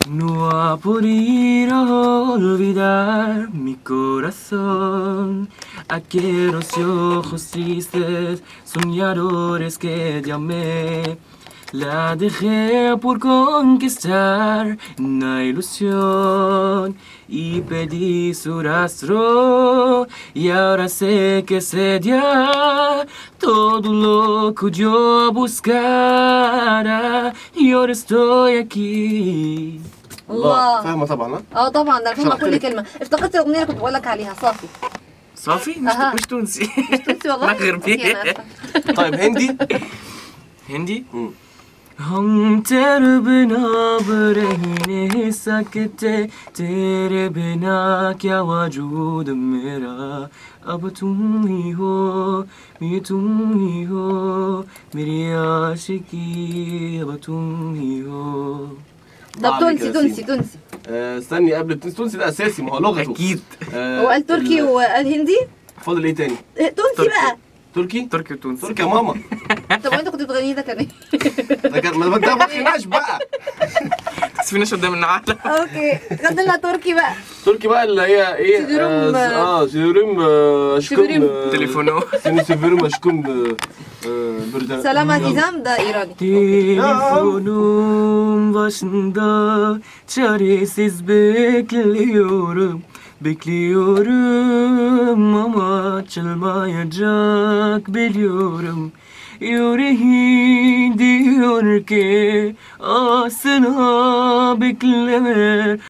No ha podido olvidar mi corazón aquellos ojos tristes, soñadores que llamé. La dejé por conquistar una ilusión y pedí su rastro y ahora sé que sería todo lo que yo buscara y ahora estoy aquí الله فاهمه طبعا ها؟ اه طبعا ده أنا فاهمه شرحت كل لي. كلمه افتكرت الاغنيه اللي كنت بقول لك عليها صافي صافي مش, أها. مش تونسي تونسي والله مغربي أوكي، أنا آسفة. طيب هندي هندي مم. हम तेरे बिना अब रह नहीं सकते तेरे बिना क्या वजूद मेरा अब तुम ही हो मैं तुम ही हो मेरी आशिकी अब तुम ही हो ده الله تونسي عليك يا تونسي سيدي. تونسي آه، استني قبل التونسي التونسي ده اساسي ما هو لغته اكيد آه، هو قال تركي ال- وقال هندي فاضل ايه تاني؟ إيه، تونسي تركي. بقى تركي؟ تركي وتونسي تركي يا ماما طب وانت كنت بتغني ده كان ايه ده كان ما ده ما تخناش بقى تسفيناش قدام العالم اوكي غني لنا تركي بقى تركي بقى اللي هي ايه سيدورم، اه سيدورم آه، اشكم سيدورم. آه، تليفونو سيني سيدورم اشكم آه، آه، بردا- سلام عزيزم ده ايراني Telefonum başında çaresiz bekliyorum Bekliyorum ama açılmayacak biliyorum Yüreği diyor ki asla bekleme